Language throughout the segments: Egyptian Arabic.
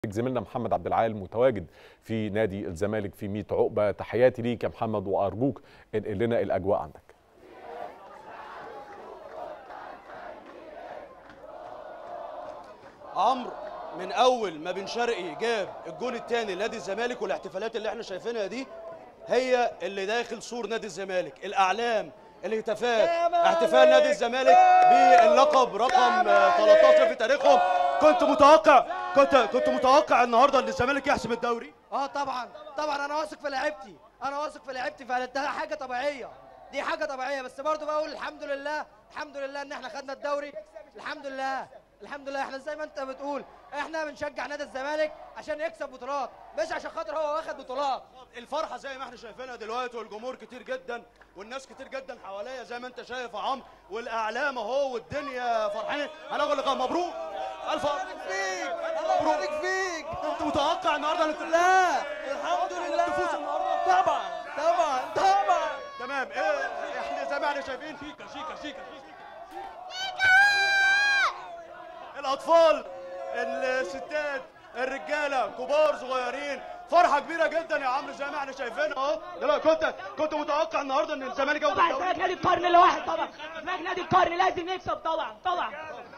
زميلنا محمد عبد العال متواجد في نادي الزمالك في 100 عقبه تحياتي ليك يا محمد وارجوك انقل لنا الاجواء عندك عمرو من اول ما بن شرقي جاب الجون الثاني لنادي الزمالك والاحتفالات اللي احنا شايفينها دي هي اللي داخل سور نادي الزمالك الاعلام الهتافات احتفال نادي الزمالك باللقب رقم آه، 13 في تاريخهم كنت متوقع كنت كنت متوقع النهارده ان الزمالك يحسم الدوري اه طبعا طبعا انا واثق في لعيبتي انا واثق في لعيبتي فده حاجه طبيعيه دي حاجه طبيعيه بس برضو بقول الحمد لله الحمد لله ان احنا خدنا الدوري الحمد لله الحمد لله احنا زي ما انت بتقول احنا بنشجع نادي الزمالك عشان يكسب بطولات مش عشان خاطر هو واخد بطولات الفرحه زي ما احنا شايفينها دلوقتي والجمهور كتير جدا والناس كتير جدا حواليا زي ما انت شايف يا عمرو والاعلام اهو والدنيا فرحانين هناخد لقاء مبروك الف فيك مبروك فيك كنت متوقع النهارده انك لا الحمد لله تفوز النهارده طبعا طبعا طبعا تمام ايه احنا زي ما احنا شايفين شيكا شيكا شيكا الاطفال الستات الرجاله كبار صغيرين فرحه كبيره جدا يا عمرو زي ما احنا شايفين اهو دلوقتي كنت كنت متوقع النهارده ان الزمالك ياخد طبعا الدوري اسمك نادي القرن الواحد طبعا اسمك نادي القرن لازم نكسب طبعا طبعا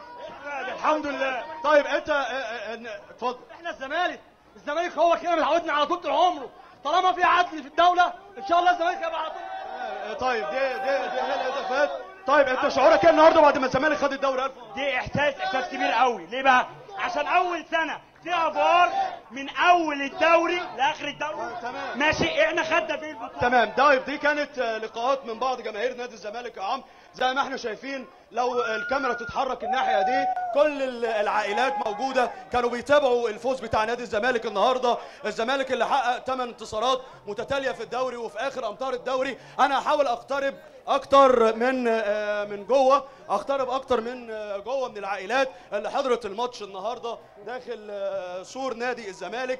الحمد لله طيب انت اه، اه، اه، اتفضل احنا الزمالك الزمالك هو كده متعودنا على طول طول عمره طالما في عدل في الدوله ان شاء الله الزمالك هيبقى على طول اه، طيب دي دي دي هي الهدفات طيب انت شعورك ايه النهارده بعد ما الزمالك خد الدوري الف دي احساس احساس كبير قوي ليه بقى عشان اول سنه في افوار من اول الدوري لاخر الدوري تمام. ماشي احنا خدنا فيه البطوله تمام طيب دي كانت آه، لقاءات من بعض جماهير نادي الزمالك يا عم زي ما احنا شايفين لو الكاميرا تتحرك الناحيه دي كل ال- العائلات موجوده كانوا بيتابعوا الفوز بتاع نادي الزمالك النهارده الزمالك اللي حقق 8 انتصارات متتاليه في الدوري وفي اخر امتار الدوري انا هحاول اقترب اكتر من آه، من جوه اقترب اكتر من آه، جوه من العائلات اللي حضرت الماتش النهارده داخل آه، سور نادي الزمالك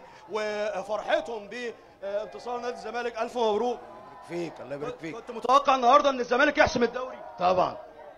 وفرحتهم بانتصار نادي الزمالك الف مبروك فيك الله يبارك فيك كنت متوقع النهارده ان الزمالك يحسم الدوري طبعا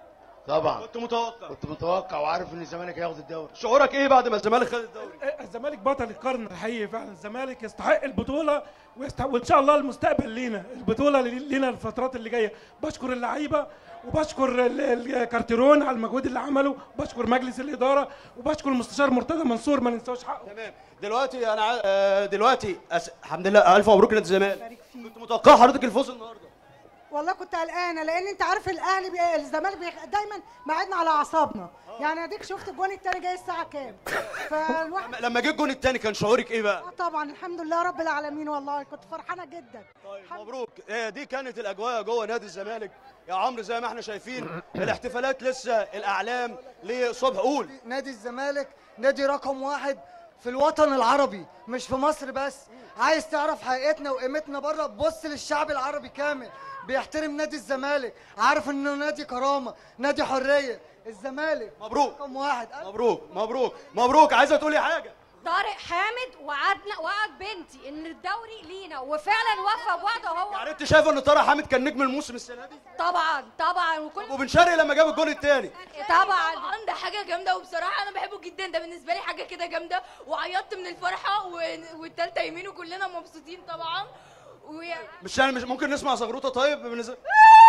طبعا كنت متوقع كنت متوقع وعارف ان الزمالك هياخد الدوري شعورك ايه بعد ما الزمالك خد الدوري الزمالك بطل القرن الحقيقي فعلا الزمالك يستحق البطوله ويستحق وان شاء الله المستقبل لينا البطوله لينا الفترات اللي جايه بشكر اللعيبه وبشكر ال- الكارتيرون على المجهود اللي عمله وبشكر مجلس الاداره وبشكر المستشار مرتضى منصور ما ننساش حقه تمام دلوقتي انا ع- آه، دلوقتي أس... الحمد لله الف مبروك نادي الزمالك كنت متوقع حضرتك الفوز النهارده والله كنت قلقانه لان انت عارف الاهلي بي... الزمالك بي... دايما معدنا على اعصابنا يعني اديك شفت الجون التاني جاي الساعه كام فالواحد لما- لما جه الجون الثاني كان شعورك ايه بقى آه طبعا الحمد لله رب العالمين والله كنت فرحانه جدا طيب الحمد- مبروك آه، دي كانت الاجواء جوه نادي الزمالك يا عمرو زي ما احنا شايفين الاحتفالات لسه الاعلام لصبح قول نادي الزمالك نادي رقم واحد في الوطن العربي مش في مصر بس عايز تعرف حقيقتنا وقيمتنا بره بص للشعب العربي كامل بيحترم نادي الزمالك عارف انه نادي كرامه نادي حريه الزمالك مبروك رقم واحد مبروك مبروك مبروك عايزه تقولي حاجه طارق حامد وعدنا وعد بنتي ان الدوري لينا وفعلا وفى بوعده هو يعني انت شايفه ان طارق حامد كان نجم الموسم السنه دي طبعا طبعا وكل وبن شرقي لما جاب الجون الثاني طبعا ده حاجه جامده وبصراحه انا بحبه جدا ده بالنسبه لي حاجه كده جامده وعيطت من الفرحه و- والتالتة يمين وكلنا مبسوطين طبعا ويعني مش يعني مش ممكن نسمع زغروطه طيب بالنسبه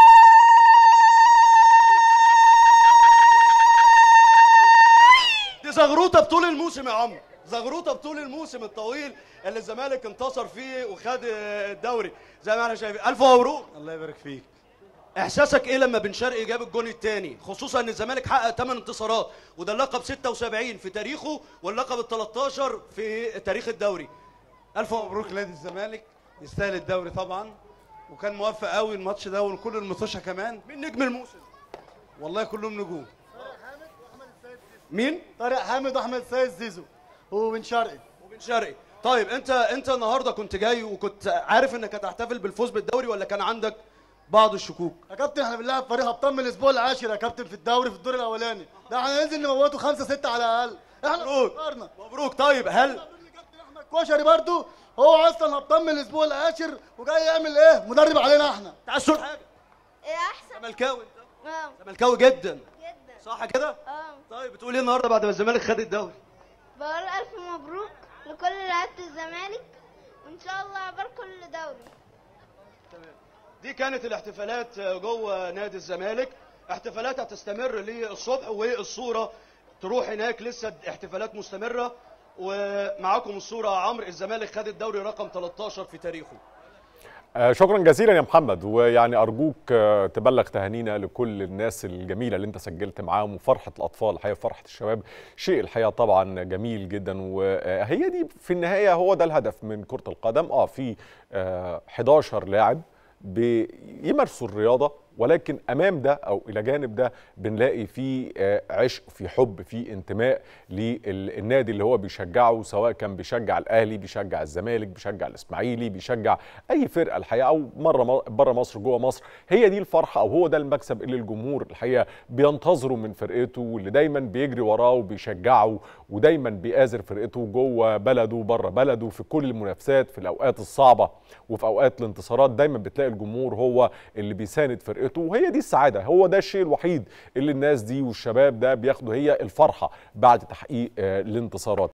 دي زغروطه بطول الموسم يا عمرو زغروطه بطول الموسم الطويل اللي الزمالك انتصر فيه وخد الدوري زي ما احنا شايفين الف مبروك الله يبارك فيك احساسك ايه لما بن شرقي جاب الجون الثاني خصوصا ان الزمالك حقق 8 انتصارات وده اللقب 76 في تاريخه واللقب ال 13 في تاريخ الدوري الف مبروك مبروك نادي الزمالك يستاهل الدوري طبعا وكان موفق قوي الماتش ده وكل المطوشه كمان مين نجم الموسم والله كلهم نجوم مين طارق حامد واحمد سيد زيزو وبن شرقي وبن شرقي طيب انت انت النهارده كنت جاي وكنت عارف انك هتحتفل بالفوز بالدوري ولا كان عندك بعض الشكوك يا كابتن احنا بنلعب فريق ابطال من الاسبوع العاشر يا كابتن في الدوري في الدور الاولاني ده احنا هننزل نموته خمسه سته على الاقل احنا مبروك فكرنا مبروك طيب هل احمد كشري برضو هو اصلا هبطان من الاسبوع العاشر وجاي يعمل ايه مدرب علينا احنا تعال تقول حاجه ايه احسن زملكاوي انت اه زملكاوي جدا جدا صح كده اه طيب بتقول ايه النهارده بعد ما الزمالك خد الدوري بقول الف مبروك لعبت الزمالك وان شاء الله هبقى كل دوري دي كانت الاحتفالات جوه نادي الزمالك احتفالات هتستمر للصبح والصوره تروح هناك لسه احتفالات مستمره ومعاكم الصوره يا عمرو الزمالك خد الدوري رقم 13 في تاريخه آه، شكرا جزيلا يا محمد ويعني ارجوك آه، تبلغ تهانينا لكل الناس الجميله اللي انت سجلت معاهم وفرحه الاطفال الحقيقه فرحه الشباب شيء الحقيقه طبعا جميل جدا وهي دي في النهايه هو ده الهدف من كره القدم اه في آه، 11 لاعب بيمارسوا الرياضه ولكن امام ده او الى جانب ده بنلاقي في آه، عشق في حب في انتماء للنادي اللي هو بيشجعه سواء كان بيشجع الاهلي بيشجع الزمالك بيشجع الاسماعيلي بيشجع اي فرقه الحقيقه او مره بره مصر جوه مصر هي دي الفرحه او هو ده المكسب اللي الجمهور الحقيقه بينتظره من فرقته واللي دايما بيجري وراه وبيشجعه ودايما بيآزر فرقته جوه بلده بره بلده في كل المنافسات في الاوقات الصعبه وفي اوقات الانتصارات دايما بتلاقي الجمهور هو اللي بيساند فرقته وهي دي السعاده هو ده الشيء الوحيد اللي الناس دي والشباب ده بياخدوا هي الفرحه بعد تحقيق آه، الانتصارات